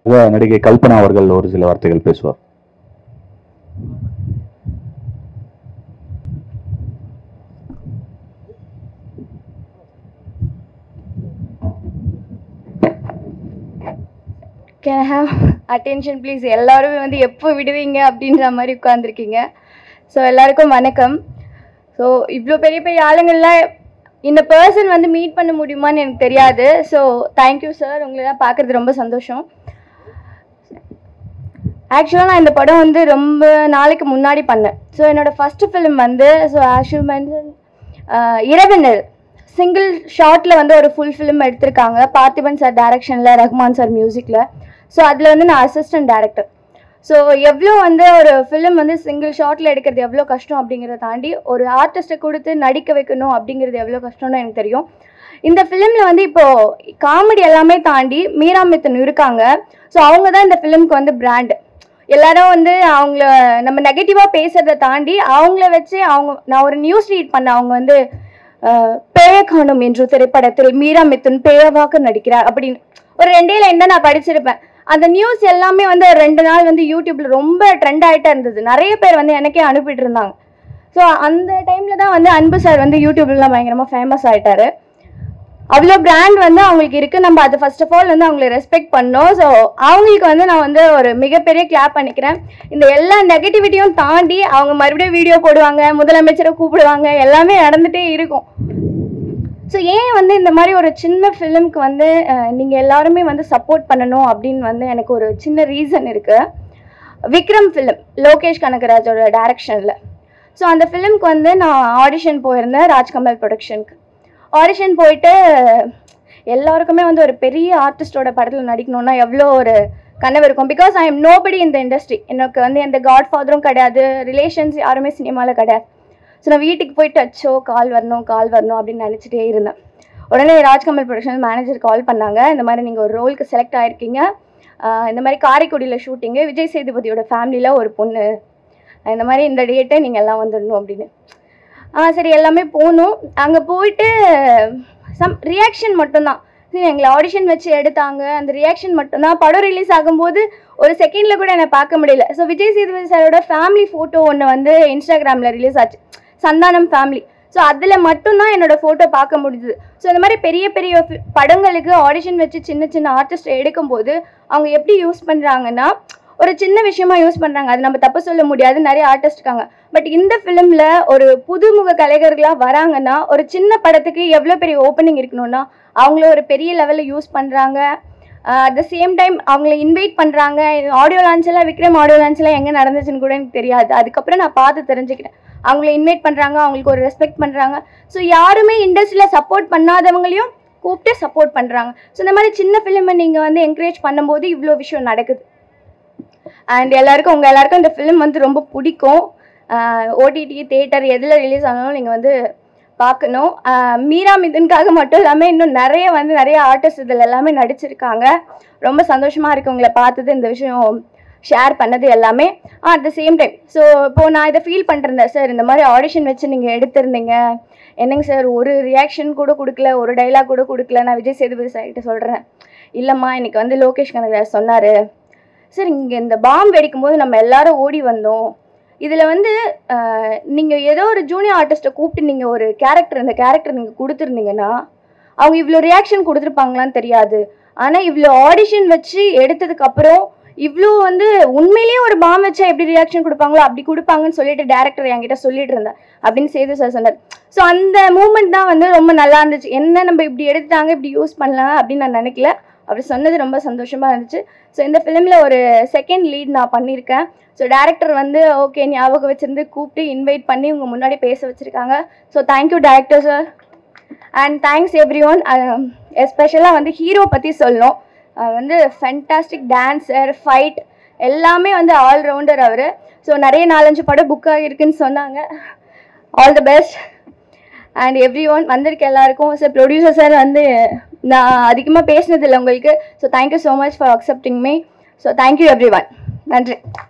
உங்க நடிகை கல்பனா அவர்கள் ஒரு சில வார்த்தைகள் பேசுவார் கேன் ஹாவ் அட்டென்ஷன் ப்ளீஸ் எல்லாருமே வந்து எப்போ விடுவீங்க அப்படின்ற மாதிரி உட்காந்துருக்கீங்க ஸோ எல்லாருக்கும் வணக்கம் ஸோ இவ்வளோ பெரிய பெரிய ஆளுங்கள்லாம் இந்த பர்சன் வந்து மீட் பண்ண முடியுமான்னு எனக்கு தெரியாது ஸோ தேங்க்யூ சார் உங்களெல்லாம் பார்க்குறது ரொம்ப சந்தோஷம் ஆக்சுவலாக நான் இந்த படம் வந்து ரொம்ப நாளைக்கு முன்னாடி பண்ணேன் ஸோ என்னோட ஃபஸ்ட்டு ஃபிலிம் வந்து ஸோ ஆஷு மென்ஷன் இரவினர் சிங்கிள் ஷார்ட்டில் வந்து ஒரு ஃபுல் ஃபிலிம் எடுத்திருக்காங்க பார்த்திபன் சார் டைரக்ஷனில் ரஹ்மான் சார் மியூசிக்கில் ஸோ அதில் வந்து நான் அசிஸ்டன்ட் டேரக்டர் ஸோ எவ்வளோ வந்து ஒரு ஃபிலிம் வந்து சிங்கிள் ஷார்ட்டில் எடுக்கிறது எவ்வளோ கஷ்டம் அப்படிங்கிறத தாண்டி ஒரு ஆர்டிஸ்ட்டை கொடுத்து நடிக்க வைக்கணும் அப்படிங்கிறது எவ்வளோ கஷ்டம்னு எனக்கு தெரியும் இந்த ஃபிலிமில் வந்து இப்போது காமெடி எல்லாமே தாண்டி மீரா மித்தன் இருக்காங்க ஸோ அவங்க தான் இந்த ஃபிலிம்க்கு வந்து பிராண்டு எல்லாரும் வந்து அவங்கள நம்ம நெகட்டிவாக பேசுறதை தாண்டி அவங்கள வச்சு அவங்க நான் ஒரு நியூஸ் ரீட் பண்ணேன் அவங்க வந்து அஹ், பேய காணும் என்ற திரைப்படத்தில் மீரா மித்துன் பேயவாக நடிக்கிறார் அப்படின்னு ஒரு ரெண்டே லைன் தான் நான் படிச்சிருப்பேன் அந்த நியூஸ் எல்லாமே வந்து ஒரு ரெண்டு நாள் வந்து யூடியூப்ல ரொம்ப ட்ரெண்ட் ஆகிட்டே இருந்தது நிறைய பேர் வந்து எனக்கே அனுப்பிட்டு இருந்தாங்க ஸோ அந்த டைம்ல தான் வந்து அன்பு சார் வந்து யூடியூப்லாம் பயங்கரமாக ஃபேமஸ் ஆயிட்டாரு அவ்வளோ பிராண்ட் வந்து அவங்களுக்கு இருக்கு நம்ம அது ஃபர்ஸ்ட் ஆஃப் ஆல் வந்து அவங்களை ரெஸ்பெக்ட் பண்ணோம் ஸோ அவங்களுக்கு வந்து நான் வந்து ஒரு மிகப்பெரிய கிளாப் பண்ணிக்கிறேன் இந்த எல்லா நெகட்டிவிட்டியும் தாண்டி அவங்க மறுபடியும் வீடியோ போடுவாங்க முதலமைச்சரை கூப்பிடுவாங்க எல்லாமே நடந்துட்டே இருக்கும் ஸோ ஏன் வந்து இந்த மாதிரி ஒரு சின்ன ஃபிலிம்க்கு வந்து அஹ், நீங்க எல்லாருமே வந்து சப்போர்ட் பண்ணணும் அப்படின்னு வந்து எனக்கு ஒரு சின்ன ரீசன் இருக்கு விக்ரம் ஃபிலிம் லோகேஷ் கனகராஜோட டைரக்ஷனில் ஸோ அந்த ஃபிலிம்க்கு வந்து நான் ஆடிஷன் போயிருந்தேன் ராஜ்கமல் ப்ரொடக்ஷனுக்கு ஆடிஷன் போயிட்டு எல்லாருக்குமே வந்து ஒரு பெரிய ஆர்டிஸ்டோட படத்தில் நடிக்கணும்னா எவ்வளோ ஒரு கனவு இருக்கும் பிகாஸ் ஐ எம் நோபடி இந்த இண்டஸ்ட்ரி எனக்கு வந்து எந்த காட் ஃபாதரும் கிடையாது ரிலேஷன்ஸ் யாருமே சினிமாவில் கிடையாது ஸோ நான் வீட்டுக்கு போயிட்டு அச்சோ கால் வரணும் கால் வரணும் அப்படின்னு நினச்சிட்டே இருந்தேன் உடனே ராஜ்கமல் ப்ரொடக்ஷன் மேனேஜர் கால் பண்ணாங்க இந்த மாதிரி நீங்கள் ஒரு ரோலுக்கு செலக்ட் ஆயிருக்கீங்க ஆஹ் இந்த மாதிரி காரைக்குடியில் ஷூட்டிங்கு விஜய் சேதுபதியோட ஃபேமிலியில் ஒரு பொண்ணு இந்த மாதிரி இந்த டேட்டை நீங்கள் எல்லாம் வந்துடணும் அப்படின்னு ஆ சரி எல்லாமே போகணும் அங்கே போயிட்டு சம் ரியாக்ஷன் மட்டும்தான் சரி எங்களை ஆடிஷன் வச்சு எடுத்தாங்க அந்த ரியாக்ஷன் மட்டும்தான் படம் ரிலீஸ் ஆகும்போது ஒரு செகண்டில் கூட என்னை பார்க்க முடியல ஸோ விஜய் சேதுபதி சாரோட ஃபேமிலி ஃபோட்டோ ஒன்று வந்து இன்ஸ்டாகிராமில் ரிலீஸ் ஆச்சு சந்தானம் ஃபேமிலி ஸோ அதில் மட்டும்தான் என்னோட ஃபோட்டோ பார்க்க முடிஞ்சுது ஸோ இந்த மாதிரி பெரிய பெரிய fi- படங்களுக்கு ஆடிஷன் வச்சு சின்ன சின்ன ஆர்டிஸ்ட் எடுக்கும்போது அவங்க எப்படி யூஸ் பண்ணுறாங்கன்னா ஒரு சின்ன விஷயமா யூஸ் பண்ணுறாங்க அது நம்ம தப்பு சொல்ல முடியாது நிறைய ஆர்டிஸ்ட் இருக்காங்க பட் இந்த ஃபிலிமில் ஒரு புதுமுக கலைஞர்களாக வராங்கன்னா ஒரு சின்ன படத்துக்கு எவ்வளோ பெரிய ஓப்பனிங் இருக்கணும்னா அவங்கள ஒரு பெரிய லெவலில் யூஸ் பண்ணுறாங்க அட் த சேம் டைம் அவங்கள இன்வைட் பண்ணுறாங்க ஆடியோ லான்ச் எல்லாம் விக்ரம் ஆடியோ லான்ச் எல்லாம் எங்கே நடந்துச்சுன்னு கூட எனக்கு தெரியாது அதுக்கப்புறம் நான் பார்த்து தெரிஞ்சுக்கிட்டேன் அவங்கள இன்வைட் பண்ணுறாங்க அவங்களுக்கு ஒரு ரெஸ்பெக்ட் பண்ணுறாங்க ஸோ யாருமே இண்டஸ்ட்ரியில் சப்போர்ட் பண்ணாதவங்களையும் கூப்பிட்டு சப்போர்ட் பண்ணுறாங்க ஸோ இந்த மாதிரி சின்ன ஃபிலிமை நீங்கள் வந்து என்கரேஜ் பண்ணும்போது இவ்வளோ விஷயம் நடக்குது அண்ட் எல்லாருக்கும் உங்கள் எல்லாருக்கும் இந்த ஃபிலிம் வந்து ரொம்ப பிடிக்கும் ஓடிடி தேட்டர் எதில் ரிலீஸ் ஆனாலும் நீங்கள் வந்து பார்க்கணும் ஆஹ் மீரா மிதுனுக்காக மட்டும் இல்லாமல் இன்னும் நிறைய வந்து நிறைய ஆர்டிஸ்ட் இதில் எல்லாமே நடிச்சிருக்காங்க ரொம்ப சந்தோஷமாக இருக்கு உங்களை பார்த்தது இந்த விஷயம் ஷேர் பண்ணது எல்லாமே at the same time so இப்போது நான் இதை ஃபீல் பண்ணிருந்தேன் சார் இந்த மாதிரி ஆடிஷன் வச்சு நீங்கள் எடுத்திருந்தீங்க என்னங்க சார் ஒரு ரியாக்ஷன் கூட கொடுக்கல ஒரு டைலாக் கூட கொடுக்கல நான் விஜய் சேதுபதி சார்கிட்ட சொல்கிறேன் இல்லைம்மா இன்னைக்கு வந்து லோகேஷ் கனகராஜ் சொன்னார் சார் இங்கே இந்த பாம் வெடிக்கும் போது நம்ம எல்லாரும் ஓடி வந்தோம் இதில் வந்து நீங்கள் ஏதோ ஒரு ஜூனியர் ஆர்டிஸ்ட்டை கூப்பிட்டு நீங்கள் ஒரு கேரக்டர் இந்த கேரக்டர் நீங்கள் கொடுத்துருந்தீங்கன்னா அவங்க இவ்வளோ ரியாக்ஷன் கொடுத்துருப்பாங்களான்னு தெரியாது ஆனால் இவ்வளோ ஆடிஷன் வச்சு எடுத்ததுக்கப்புறம் இவ்வளோ வந்து உண்மையிலேயே ஒரு பாம் வச்சா எப்படி ரியாக்ஷன் கொடுப்பாங்களோ அப்படி கொடுப்பாங்கன்னு சொல்லிட்டு டேரக்டர் என்கிட்ட சொல்லிட்டு இருந்தேன் அப்படின்னு சேது சார் சொன்னார் ஸோ அந்த மூமெண்ட் தான் வந்து ரொம்ப நல்லா இருந்துச்சு என்ன நம்ம இப்படி எடுத்துட்டாங்க இப்படி யூஸ் பண்ணலாம் அப்படின்னு நான் நினைக்கல அவர் சொன்னது ரொம்ப சந்தோஷமாக இருந்துச்சு ஸோ இந்த ஃபிலிமில் ஒரு செகண்ட் லீட் நான் பண்ணியிருக்கேன் ஸோ டேரக்டர் வந்து ஓகே ஞாபகம் வச்சிருந்து கூப்பிட்டு இன்வைட் பண்ணி உங்கள் முன்னாடி பேச வச்சுருக்காங்க so thank you director sir and thanks everyone எஸ்பெஷலாக வந்து ஹீரோ பற்றி சொல்லணும் அவர் வந்து ஃபென்டாஸ்டிக் டான்ஸர் ஃபைட் எல்லாமே வந்து ஆல்ரவுண்டர் அவர் ஸோ நிறைய நாலஞ்சு படம் புக் ஆகிருக்குன்னு சொன்னாங்க all the best and everyone வந்திருக்க எல்லாருக்கும் சார் ப்ரொடியூசர் சார் வந்து நான் அதிகமாக பேசினதில்லை உங்களுக்கு so thank you so much for accepting me so thank you everyone நன்றி